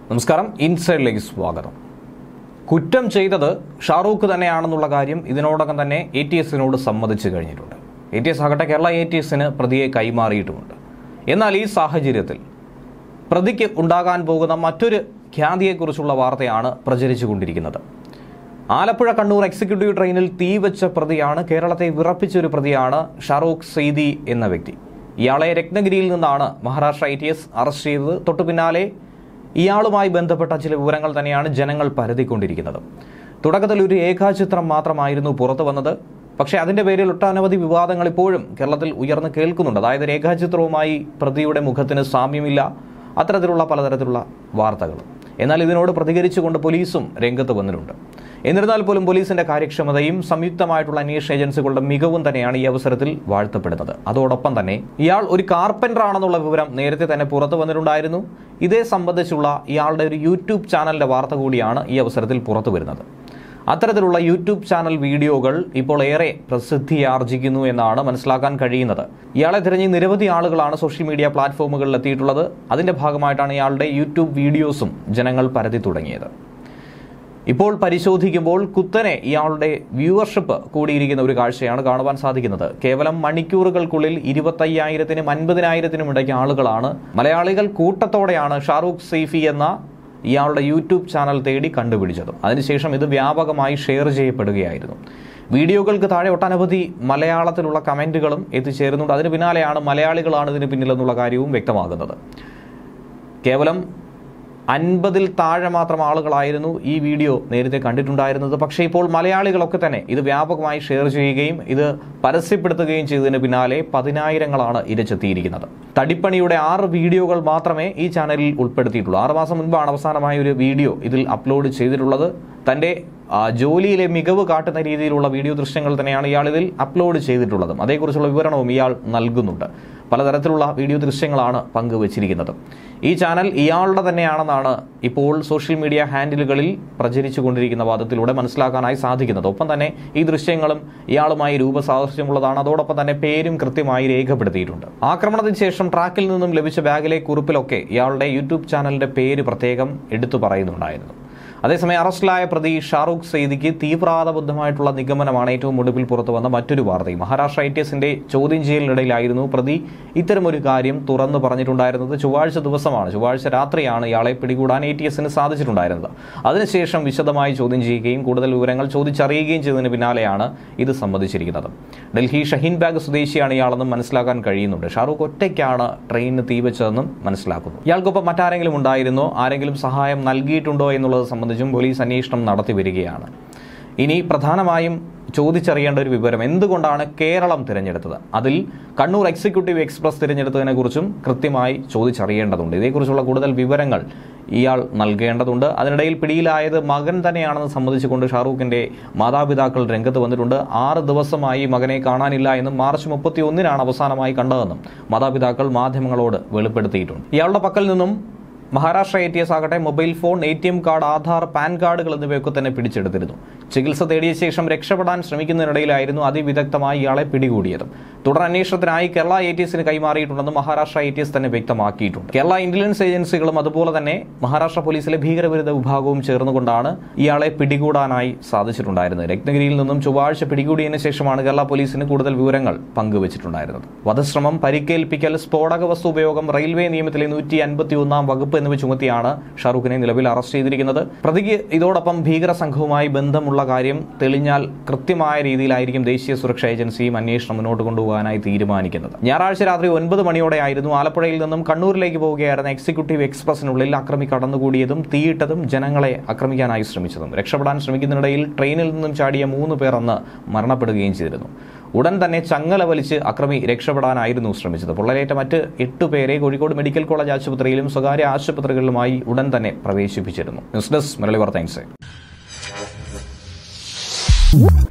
നമസ്കാരം ഇൻസൈഡിലേക്ക് സ്വാഗതം കുറ്റം ചെയ്തത് ഷാറൂഖ് തന്നെയാണെന്നുള്ള കാര്യം ഇതിനോടകം തന്നെ എ ടി എസിനോട് സമ്മതിച്ചു കഴിഞ്ഞിട്ടുണ്ട് എ ടി എസ് ആകട്ടെ കേരള എ ടി എസിന് പ്രതിയെ കൈമാറിയിട്ടുമുണ്ട് എന്നാൽ ഈ സാഹചര്യത്തിൽ പ്രതിക്ക് ഉണ്ടാകാൻ പോകുന്ന മറ്റൊരു ഖ്യാതിയെക്കുറിച്ചുള്ള വാർത്തയാണ് പ്രചരിച്ചുകൊണ്ടിരിക്കുന്നത് ആലപ്പുഴ കണ്ണൂർ എക്സിക്യൂട്ടീവ് ട്രെയിനിൽ തീവച്ച പ്രതിയാണ് കേരളത്തെ വിറപ്പിച്ചൊരു പ്രതിയാണ് ഷാറൂഖ് സെയ്ദി എന്ന വ്യക്തി ഇയാളെ രത്നഗിരിയിൽ നിന്നാണ് Maharashtra I T S arrest ചെയ്തത് തൊട്ടു പിന്നാലെ ഇയാളുമായി ബന്ധപ്പെട്ട ചില വിവരങ്ങൾ തന്നെയാണ് ജനങ്ങൾ പരതിക്കൊണ്ടിരിക്കുന്നത് തുടക്കത്തിൽ ഒരു രേഖാചിത്രം മാത്രമായിരുന്നു പുറത്തു വന്നത് പക്ഷേ അതിന്റെ പേരിൽ ഒട്ടനവധി വിവാദങ്ങൾ ഇപ്പോഴും കേരളത്തിൽ ഉയർന്നു കേൾക്കുന്നുണ്ട് അതായത് രേഖാചിത്രവുമായി പ്രതിയുടെ മുഖത്തിന് സാമ്യമില്ല അത്തരത്തിലുള്ള പലതരത്തിലുള്ള വാർത്തകൾ എന്നാൽ ഇതിനോട് പ്രതികരിച്ചുകൊണ്ട് പോലീസും രംഗത്ത് വന്നിട്ടുണ്ട് എന്നിരുന്നാൽ പോലും പോലീസിന്റെ കാര്യക്ഷമതയും സംയുക്തമായിട്ടുള്ള അന്വേഷണ ഏജൻസികളുടെ മികവും തന്നെയാണ് ഈ അവസരത്തിൽ വാഴ്ത്തപ്പെടുന്നത് അതോടൊപ്പം തന്നെ ഇയാൾ ഒരു കാർപ്പൻ്റർ ആണെന്നുള്ള വിവരം നേരത്തെ തന്നെ പുറത്തു വന്നിട്ടുണ്ടായിരുന്നു ഇതേ സംബന്ധിച്ചുള്ള ഇയാളുടെ ഒരു യൂട്യൂബ് ചാനലിന്റെ വാർത്ത കൂടിയാണ് ഈ അവസരത്തിൽ പുറത്തു വരുന്നത് അത്തരത്തിലുള്ള യൂട്യൂബ് ചാനൽ വീഡിയോകൾ ഇപ്പോൾ ഏറെ പ്രസിദ്ധിയാർജിക്കുന്നു എന്നാണ് മനസ്സിലാക്കാൻ കഴിയുന്നത് ഇയാളെ തിരഞ്ഞ് നിരവധി ആളുകളാണ് സോഷ്യൽ മീഡിയ പ്ലാറ്റ്ഫോമുകളിൽ എത്തിയിട്ടുള്ളത് അതിന്റെ ഭാഗമായിട്ടാണ് ഇയാളുടെ യൂട്യൂബ് വീഡിയോസും ജനങ്ങൾ പരതി തുടങ്ങിയത് ഇപ്പോൾ പരിശോധിക്കുമ്പോൾ കുത്തനെ ഇയാളുടെ വ്യൂവർഷിപ്പ് കൂടിയിരിക്കുന്ന ഒരു കാഴ്ചയാണ് കാണുവാൻ സാധിക്കുന്നത് കേവലം മണിക്കൂറുകൾക്കുള്ളിൽ ഇരുപത്തയ്യായിരത്തിനും അൻപതിനായിരത്തിനും ഇടയ്ക്ക് ആളുകളാണ് മലയാളികൾ കൂട്ടത്തോടെയാണ് ഷാറൂഖ് സൈഫി എന്ന ഇയാളുടെ യൂട്യൂബ് ചാനൽ തേടി കണ്ടുപിടിച്ചതും അതിനുശേഷം ഇത് വ്യാപകമായി ഷെയർ ചെയ്യപ്പെടുകയായിരുന്നു വീഡിയോകൾക്ക് താഴെ ഒട്ടനവധി മലയാളത്തിലുള്ള കമൻറ്റുകളും എത്തിച്ചേരുന്നുണ്ട് അതിന് പിന്നാലെയാണ് മലയാളികളാണ് ഇതിന് പിന്നിലെന്നുള്ള കാര്യവും വ്യക്തമാകുന്നത് കേവലം അൻപതിൽ താഴെ മാത്രം ആളുകളായിരുന്നു ഈ വീഡിയോ നേരത്തെ കണ്ടിട്ടുണ്ടായിരുന്നത് പക്ഷേ ഇപ്പോൾ മലയാളികളൊക്കെ തന്നെ ഇത് വ്യാപകമായി ഷെയർ ചെയ്യുകയും ഇത് പരസ്യപ്പെടുത്തുകയും ചെയ്തതിന് പിന്നാലെ പതിനായിരങ്ങളാണ് ഇരച്ചെത്തിയിരിക്കുന്നത് തടിപ്പണിയുടെ ആറ് വീഡിയോകൾ മാത്രമേ ഈ ചാനലിൽ ഉൾപ്പെടുത്തിയിട്ടുള്ളൂ ആറ് മാസം മുൻപാണ് അവസാനമായ ഒരു വീഡിയോ ഇതിൽ അപ്ലോഡ് ചെയ്തിട്ടുള്ളത് തൻ്റെ ആ, ജോലിയിലെ മികവ് കാട്ടുന്ന രീതിയിലുള്ള വീഡിയോ ദൃശ്യങ്ങൾ തന്നെയാണ് ഇയാൾ ഇതിൽ അപ്ലോഡ് ചെയ്തിട്ടുള്ളതും അതേക്കുറിച്ചുള്ള വിവരണവും ഇയാൾ നൽകുന്നുണ്ട് പലതരത്തിലുള്ള വീഡിയോ ദൃശ്യങ്ങളാണ് പങ്കുവച്ചിരിക്കുന്നത് ഈ ചാനൽ ഇയാളുടെ തന്നെയാണെന്നാണ് ഇപ്പോൾ സോഷ്യൽ മീഡിയ ഹാൻഡിലുകളിൽ പ്രചരിച്ചു കൊണ്ടിരിക്കുന്ന വാദത്തിലൂടെ മനസ്സിലാക്കാനായി സാധിക്കുന്നത് ഒപ്പം തന്നെ ഈ ദൃശ്യങ്ങളും ഇയാളുമായി രൂപസാദൃശ്യമുള്ളതാണ് അതോടൊപ്പം തന്നെ പേരും കൃത്യമായി രേഖപ്പെടുത്തിയിട്ടുണ്ട് ആക്രമണത്തിന് ശേഷം ട്രാക്കിൽ നിന്നും ലഭിച്ച ബാഗിലെ കുറിപ്പിലൊക്കെ ഇയാളുടെ യൂട്യൂബ് ചാനലിന്റെ പേര് പ്രത്യേകം എടുത്തു പറയുന്നുണ്ടായിരുന്നു അതേസമയം അറസ്റ്റിലായ പ്രതി ഷാറൂഖ് സെയ്ദിക്ക് തീവ്രവാദബദ്ധമായിട്ടുള്ള നിഗമനമാണ് ഏറ്റവും ഒടുവിൽ പുറത്തു വന്ന മറ്റൊരു വാർത്തയും മഹാരാഷ്ട്ര ഐ ടി എസിന്റെ ചോദ്യം ചെയ്യലിനിടയിലായിരുന്നു പ്രതി ഇത്തരമൊരു കാര്യം തുറന്നു പറഞ്ഞിട്ടുണ്ടായിരുന്നത് ചൊവ്വാഴ്ച ദിവസമാണ് ചൊവ്വാഴ്ച രാത്രിയാണ് ഇയാളെ പിടികൂടാൻ എ ടി എസിന് സാധിച്ചിട്ടുണ്ടായിരുന്നത് അതിനുശേഷം വിശദമായി ചോദ്യം ചെയ്യുകയും കൂടുതൽ വിവരങ്ങൾ ചോദിച്ചറിയുകയും ചെയ്തതിന് പിന്നാലെയാണ് ഇത് സംബന്ധിച്ചിരിക്കുന്നത് ഡൽഹി ഷഹീൻ ബാഗ് സ്വദേശിയാണ് ഇയാളെന്നും മനസ്സിലാക്കാൻ കഴിയുന്നുണ്ട് ഷാറൂഖ് ഒറ്റയ്ക്കാണ് ട്രെയിനിന് തീവച്ചതെന്നും മനസ്സിലാക്കുന്നു ഇയാൾക്കൊപ്പം മറ്റാരെങ്കിലും ഉണ്ടായിരുന്നോ ആരെങ്കിലും സഹായം നൽകിയിട്ടുണ്ടോ എന്നുള്ളത് സംബന്ധിച്ചും പോലീസ് അന്വേഷണം നടത്തി വരികയാണ് ഇനി പ്രധാനമായും ചോദിച്ചറിയേണ്ട ഒരു വിവരം എന്തുകൊണ്ടാണ് കേരളം തിരഞ്ഞെടുത്തത് അതിൽ കണ്ണൂർ എക്സിക്യൂട്ടീവ് എക്സ്പ്രസ് തിരഞ്ഞെടുത്തതിനെ കുറിച്ചും കൃത്യമായി ചോദിച്ചറിയേണ്ടതുണ്ട് ഇതേക്കുറിച്ചുള്ള കൂടുതൽ വിവരങ്ങൾ ഇയാൾ നൽകേണ്ടതുണ്ട് അതിനിടയിൽ പിടിയിലായത് മകൻ തന്നെയാണെന്ന് സംബന്ധിച്ചുകൊണ്ട് ഷാറൂഖിന്റെ മാതാപിതാക്കൾ രംഗത്ത് വന്നിട്ടുണ്ട് ആറ് ദിവസമായി മകനെ കാണാനില്ല എന്നും മാർച്ച് മുപ്പത്തി ഒന്നിനാണ് അവസാനമായി കണ്ടതെന്നും മാതാപിതാക്കൾ മാധ്യമങ്ങളോട് വെളിപ്പെടുത്തിയിട്ടുണ്ട് ഇയാളുടെ പക്കൽ നിന്നും മഹാരാഷ്ട്ര എ ടി എസ് ആകട്ടെ mobile phone A T M card Aadhaar PAN കാർഡുകൾ എന്നിവയൊക്കെ തന്നെ പിടിച്ചെടുത്തിരുന്നു ചികിത്സ തേടിയ ശേഷം രക്ഷപ്പെടാൻ ശ്രമിക്കുന്നതിനിടയിലായിരുന്നു അതിവിദഗ്ധമായി ഇയാളെ പിടികൂടിയത് തുടർ അന്വേഷണത്തിനായി കേരള എ ടി എസിന് കൈമാറിയിട്ടുണ്ടെന്ന് മഹാരാഷ്ട്ര എ ടി എസ് തന്നെ വ്യക്തമാക്കിയിട്ടുണ്ട് കേരള ഇന്റലിജൻസ് ഏജൻസികളും അതുപോലെ തന്നെ മഹാരാഷ്ട്ര പോലീസിലെ ഭീകരവിരുദ്ധ വിഭാഗവും ചേർന്നുകൊണ്ടാണ് ഇയാളെ പിടികൂടാനായി സാധിച്ചിട്ടുണ്ടായിരുന്നത് രത്നഗിരിയിൽ നിന്നും ചൊവ്വാഴ്ച പിടികൂടിയതിനു ശേഷമാണ് കേരള പോലീസിന് കൂടുതൽ വിവരങ്ങൾ പങ്കുവച്ചിട്ടുണ്ടായിരുന്നത് വധശ്രമം പരിക്കേൽപ്പിക്കൽ സ്ഫോടക വസ്തു ഉപയോഗം റെയിൽവേ നിയമത്തിലെ നൂറ്റി അൻപത്തി ഒന്നാം വകുപ്പ് എന്നിവ ചുമത്തിയാണ് ഷാറൂഖിനെ നിലവിൽ അറസ്റ്റ് ചെയ്തിരിക്കുന്നത് പ്രതിക്ക് ഇതോടൊപ്പം ഭീകര സംഘവുമായി ബന്ധമുള്ള കാര്യം തെളിഞ്ഞാൽ കൃത്യമായ രീതിയിലായിരിക്കും ദേശീയ സുരക്ഷാ ഏജൻസിയും അന്വേഷണം മുന്നോട്ട് കൊണ്ടുപോകാനായി തീരുമാനിക്കുന്നത് ഞായറാഴ്ച രാത്രി ഒൻപത് മണിയോടെയായിരുന്നു ആലപ്പുഴയിൽ നിന്നും കണ്ണൂരിലേക്ക് പോവുകയായിരുന്ന എക്സിക്യൂട്ടീവ് എക്സ്പ്രസിനുള്ളിൽ അക്രമി കടന്നുകൂടിയതും തീയിട്ടതും ജനങ്ങളെ ആക്രമിക്കാനായി ശ്രമിച്ചതും രക്ഷപ്പെടാൻ ശ്രമിക്കുന്നതിനിടയിൽ ട്രെയിനിൽ നിന്നും ചാടിയ മൂന്ന് പേർ അന്ന് മരണപ്പെടുകയും ചെയ്തിരുന്നു ഉടൻ തന്നെ ചങ്ങല വലിച്ച് അക്രമി രക്ഷപ്പെടാനായിരുന്നു ശ്രമിച്ചത് പൊള്ളലേറ്റ മറ്റ് എട്ടുപേരെ കോഴിക്കോട് മെഡിക്കൽ കോളേജ് ആശുപത്രിയിലും സ്വകാര്യ ആശുപത്രികളിലുമായി ഉടൻ തന്നെ പ്രവേശിപ്പിച്ചിരുന്നു ന്യൂസ് ഡെസ്ക് മുരളി വാർത്ത ഇൻസൈറ്റ്